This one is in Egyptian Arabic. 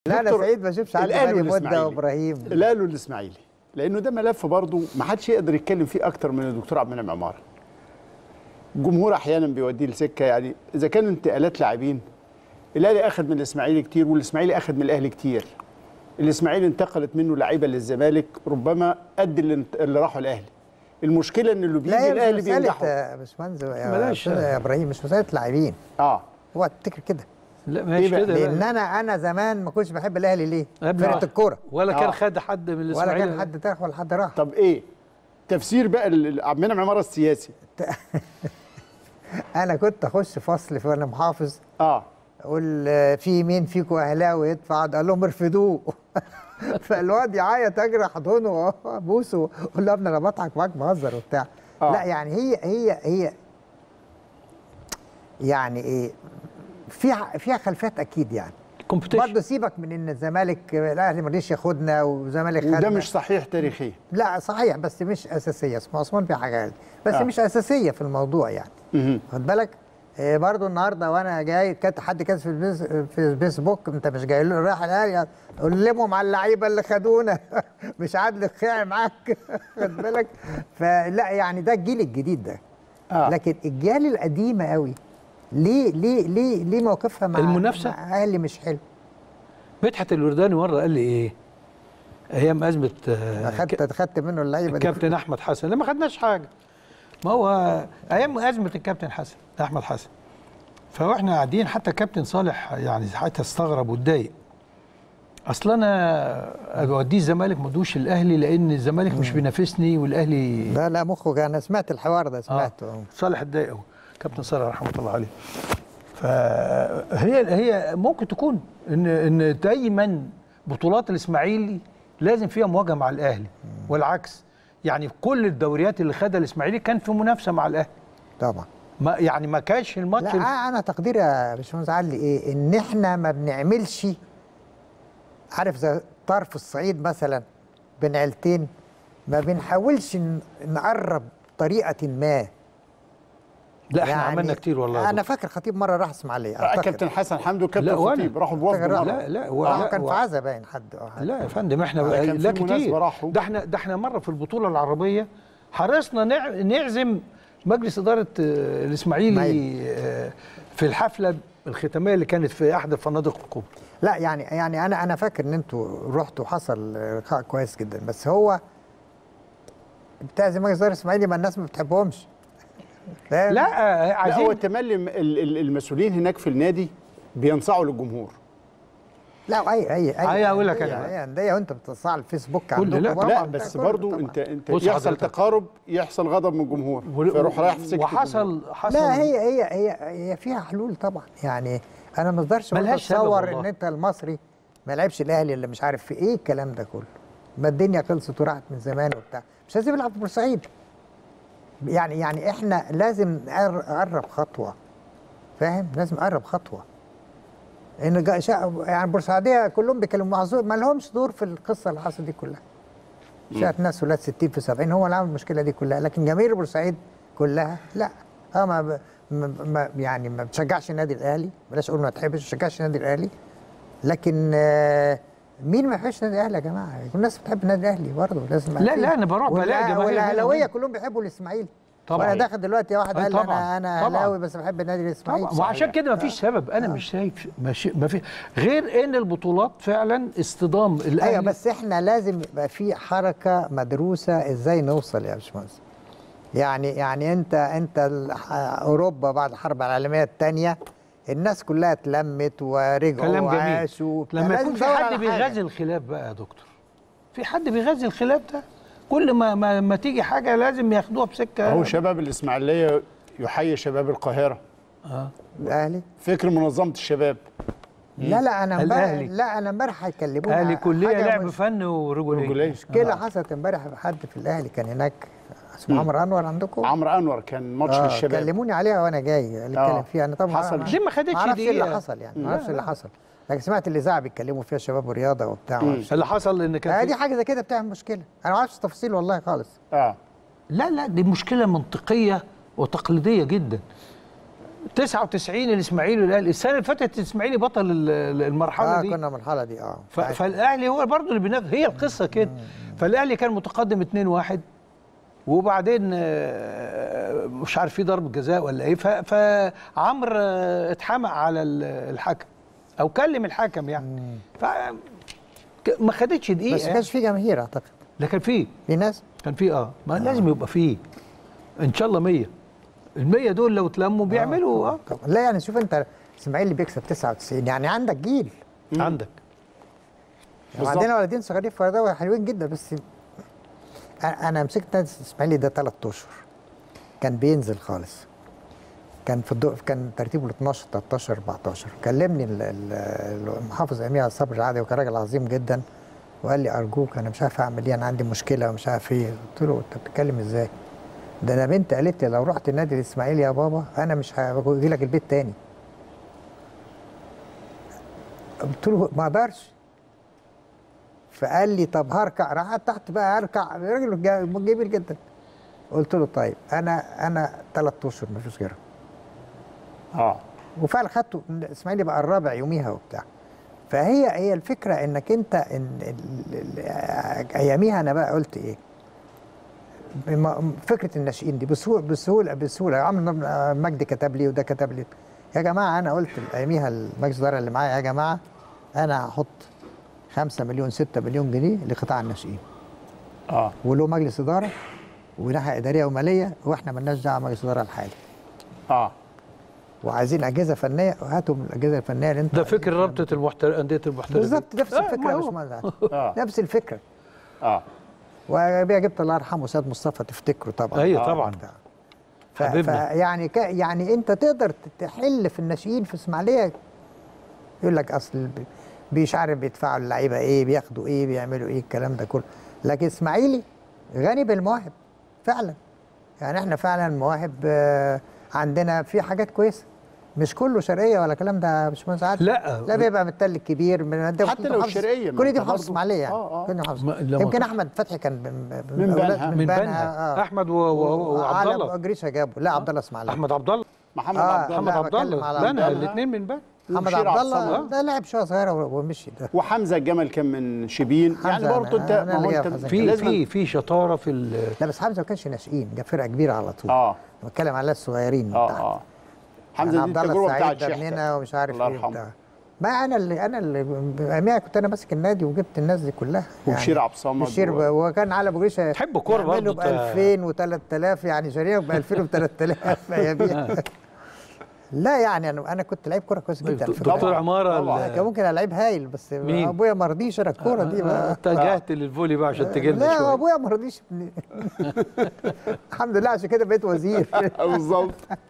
لا انا دكتور، سعيد ما اشوفش عندي الأهلي بني مده والإسماعيلي. وابراهيم الاهلي والاسماعيلي لانه ده ملف برضه ما حدش يقدر يتكلم فيه اكتر من الدكتور عبد المنعم عماره الجمهور احيانا بيوديه لسكه يعني اذا كان انتقالات لاعبين الاهلي اخذ من الاسماعيلي كتير والاسماعيلي اخذ من الاهلي كتير الاسماعيلي انتقلت منه لعيبه للزمالك ربما قد اللي, انت- اللي راحوا الاهلي المشكله ان اللي بيجي لا هي مش الاهلي مساله بينجحوا يا باشمهندس يا بلاش. أستاذ يا ابراهيم مش مساله لاعبين اه هو تفتكر كده لا ماشي بقى؟ كده لان لا. انا انا زمان ما كنتش بحب الاهلي ليه؟ قبل فرقه ما- الكوره ولا آه. كان خد حد من ولا الاسماعيلي كان حد داخل ولا حد راح طب ايه تفسير بقى ال- عبد المنعم عماره السياسي انا كنت اخش فصل وانا محافظ اه اقول آه، في مين فيكم اهلاوي يدفع قال لهم ارفدوه فالواد يعيط اجري احضنه ابوسه اقول له يا ابني انا بضحك معاك بهزر وبتاع آه. لا يعني هي هي هي يعني ايه فيها فيها خلفيات اكيد يعني كومبيتيشن برضه سيبك من ان الزمالك الاهلي ما رضيش ياخدنا والزمالك وده خدنا. مش صحيح تاريخيا لا صحيح بس مش اساسيه اسمه عثمان في حاجه بس آه. مش اساسيه في الموضوع يعني مهم. خد بالك آه، برضو النهارده وانا جاي كانت حد كاتب في الفيس في الفيسبوك انت مش جاي له رايح الاهلي علمهم على اللعيبه اللي خدونا مش عادل الخيع معاك خد بالك فلا يعني ده الجيل الجديد ده آه. لكن الجيال القديمه قوي ليه ليه ليه ليه موقفها مع المنافسة؟ مع اهلي مش حلو مدحت الورداني مره قال لي ايه ايام ازمه آه، اخدت اخدت منه اللعيبه دي الكابتن احمد حسن لا ما خدناش حاجه ما هو ايام ازمه الكابتن حسن احمد حسن فاحنا قاعدين حتى كابتن صالح يعني حتى استغرب واتضايق اصل انا اوديه الزمالك ما ادوش الاهلي لان الزمالك مش بينافسني والاهلي لا لا مخه انا سمعت الحوار ده سمعته آه. صالح اتضايق قوي كابتن صالح رحمه الله عليه فهي هي ممكن تكون ان ان دايما بطولات الاسماعيلي لازم فيها مواجهه مع الاهلي والعكس يعني في كل الدوريات اللي خدها الاسماعيلي كان في منافسه مع الاهلي طبعا ما يعني ما كانش الماتش لا آه، انا تقديري يا باشمهندس علي ايه ان احنا ما بنعملش عارف زي طرف الصعيد مثلا بين عيلتين ما بنحاولش ن- نقرب طريقه ما لا احنا عملنا كتير والله انا فاكر خطيب مره راح اسماعيليه آه، أعتقد. كابتن حسن حمدي وكابتن لا، وأنا. خطيب راحوا بوفد أعتقد راح- مرة. لا لا هو آه، لا كان هو- في عزا باين حد أو حاجة. لا يا فندم احنا آه، كان في لا مناسبة كتير راحوا. ده احنا ده احنا مره في البطوله العربيه حرصنا نع- نعزم مجلس اداره آه، الاسماعيلي إسماعيلي. آه، في الحفله الختاميه اللي كانت في احد الفنادق الكبرى لا يعني يعني انا انا فاكر ان انتوا رحتوا حصل لقاء كويس جدا بس هو بتاع زي مجلس الاداره الاسماعيلي ما الناس ما بتحبهمش فاهم؟ لا آه، لا هو عايزين التملي ال- ال- المسؤولين هناك في النادي بينصعوا للجمهور لا اي اي اي أي أقول لك أندية- أنا بقى. اي انديه وانت بتصل على الفيسبوك كل- عندكم لا، طبعاً لا بتاع بس كله برضو طبعاً. انت انت بص يحصل حضرتك. تقارب يحصل غضب من الجمهور و- فيروح رايح في سكه الجمهور. وحصل حصل لا هي هي هي هي فيها حلول طبعا يعني انا ما اقدرش برضه ملهاش سبب اتصور والله. ان انت المصري ما لعبش الاهلي اللي مش عارف في ايه الكلام ده كله ما الدنيا خلصت وراحت من زمان وبتاع مش لازم يلعب في بورسعيد يعني يعني احنا لازم نقر- نقرب خطوه فاهم لازم نقرب خطوه ان جا- شا- يعني بورسعيديه كلهم بيكلموا معذور ما لهمش دور في القصه اللي حصلت دي كلها شاف ناس ولاد 60 في 70 هو اللي عمل المشكله دي كلها لكن جماهير بورسعيد كلها لا اه ما, ب- ما ما- يعني ما بتشجعش النادي الاهلي بلاش اقول ما تحبش ما بتشجعش النادي الاهلي لكن آه مين ما يحبش النادي الاهلي يا جماعه الناس بتحب النادي الاهلي برضه لازم لا، لا، أنا بروح بلاقي والأه- جماهير هنا والاهلاويه وهنا. كلهم بيحبوا الاسماعيلي طبعاً. وانا داخل دلوقتي واحد أي قال لي طبعاً. انا انا طبعاً. اهلاوي بس بحب النادي الاسماعيلي طبعا وعشان كده ما فيش سبب انا مش شايف مش ما في غير ان البطولات فعلا اصطدام الاهلي ايوه بس احنا لازم يبقى في حركه مدروسه ازاي نوصل يا باشمهندس يعني يعني انت انت ال- اوروبا بعد الحرب العالميه الثانيه الناس كلها اتلمت ورجعوا كلام جميل وعاشوا لما لازم يكون في ندور حد على حاجة. بيغذي الخلاف بقى يا دكتور في حد بيغذي الخلاف ده كل ما ما, ما تيجي حاجه لازم ياخدوها بسكه هو شباب الاسماعيليه يحيي شباب القاهره الاهلي فكر منظمه الشباب لا لا انا امبارح الأهلي. لا انا امبارح هيكلموني اهلي على كليه حاجة لعب مش- فن ورجوليه رجوليه مشكله حصلت امبارح حد في الاهلي كان هناك اسمه عمرو انور عندكم عمرو انور كان ماتش آه للشباب كلموني عليها وانا جاي اللي آه. اتكلم فيها انا طبعا حصل. ما- دي ما خدتش ما اعرفش ايه اللي دقيقة. حصل يعني ما لا، اعرفش اللي لا. حصل لكن سمعت الاذاعه بيتكلموا فيها شباب ورياضه وبتاع اللي حصل ان كان آه في- دي حاجه زي كده بتعمل مشكله انا ما اعرفش التفاصيل والله خالص اه لا لا دي مشكله منطقيه وتقليديه جدا 99 الاسماعيلي والاهلي السنه اللي فاتت الاسماعيلي بطل ال- ال- المرحله اه دي كنا من الحاله دي اه ف- فالاهلي هو برضه اللي بينافس هي القصه كده فالاهلي كان متقدم 2-1 وبعدين آه، مش عارف في ضربه جزاء ولا ايه ف- فعمرو آه، اتحمق على ال- الحكم او كلم الحكم يعني ف ك- ما خدتش دقيقه بس ما يعني. كانش في جماهير اعتقد لكن في في ناس كان في اه ما لازم يبقى في ان شاء الله 100 ال 100 دول لو اتلموا بيعملوا اه طبعا. لا يعني شوف انت اسماعيلي بيكسب 99 يعني عندك جيل عندك يعني بالظبط. عندنا ولدين صغيرين في فرنسا حلوين جدا بس أنا- انا مسكت نادي الاسماعيلي ده ثلاث اشهر كان بينزل خالص كان في الدو... كان ترتيبه ال 12 13 14 كلمني ال- ال- المحافظ امير صبري العادي وكان راجل عظيم جدا وقال لي ارجوك انا مش عارف اعمل ايه انا عندي مشكله ومش عارف ايه قلت له انت بتتكلم ازاي؟ ده انا بنت قالت لي لو رحت النادي الاسماعيلي يا بابا انا مش هاجي لك البيت تاني قلت له ما اقدرش فقال لي طب هركع راح تحت بقى هركع راجل جا- جميل جدا قلت له طيب انا انا ثلاث اشهر ما فيش غيرها اه وفعلا خدته الاسماعيلي بقى الرابع يوميها وبتاع فهي هي الفكره انك انت إن ال- ال- اياميها انا بقى قلت ايه بم- فكره الناشئين دي بسهوله بسهوله بسهوله عمرو مجدي كتب لي وده كتب لي يا جماعه انا قلت اياميها المجلس الاداره اللي معايا يا جماعه انا هحط 5 مليون 6 مليون جنيه لقطاع الناشئين اه وله مجلس اداره وناحيه اداريه وماليه واحنا مالناش دعوه مجلس الاداره الحالي اه وعايزين اجهزه فنيه هاتوا من الاجهزه الفنيه اللي انت ده فكر رابطه المحتر... انديه المحترفين بالظبط نفس آه، الفكره ما يا هو. باشمهندس اه نفس الفكره اه وبيها جبت الله يرحمه سيد مصطفى تفتكره طبعا ايوه آه. طبعا ف... حبيبنا. فيعني ك... يعني انت تقدر تحل في الناشئين في اسماعيليه يقول لك اصل ب- مش عارف بيدفعوا اللعيبه ايه بياخدوا ايه بيعملوا ايه الكلام ده كله لكن اسماعيلي غني بالمواهب فعلا يعني احنا فعلا مواهب آه، عندنا في حاجات كويسه مش كله شرقيه ولا كلام ده مش مساعد لا. لا بيبقى بالتل الكبير من ده حتى كنت لو محافظ- الشرقية، ما كل انت دي محافظ برضو- اسماعيليه يعني آه، آه. كل دي محافظ ما- لما يمكن كنت- احمد فتحي كان من من أولاد- بنها. من بنها، بنها آه. احمد و... و... وعبد على الله جريشه جابه لا عبد الله اسماعيليه احمد عبد الله محمد آه، عبد الله محمد لا، عبد بتكلم الله على بنها عبد الله. الاثنين من بنها محمد وبشير عبد عبد الله الله. ده لعب شويه صغيره ومشي ده وحمزه الجمل كان من شبين يعني حمزة برضه أنا- انت أنا ما هو اللي انت جايب حمزة في لازم- في في شطاره في ال... لا بس حمزه ما كانش ناشئين جاب فرقه كبيره على طول اه بتكلم على الصغيرين من اه تحت. اه يعني حمزه دي عبد الله التجربه السعيد بتاعت ده ابننا شحته ومش عارف الله ايه يرحمه. وبتاع ما انا اللي انا اللي اياميها كنت انا ماسك النادي وجبت الناس دي كلها وبشير عبد الصمد بشير و- وكان علي ابو جريشه تحب كورة يعمله برضه ب 2000 و 3000 يعني شاريه ب 2000 و 3000 اياميها لا يعني انا انا كنت لعيب كوره كويس جدا في دكتور الكورة. عماره طبعا. ال- كان ممكن العب هايل بس مين؟ ابويا ما رضيش انا الكوره دي بقى اتجهت للفولي بقى عشان تجي لنا لا شويه ابويا ما رضيش الحمد لله عشان كده بقيت وزير بالظبط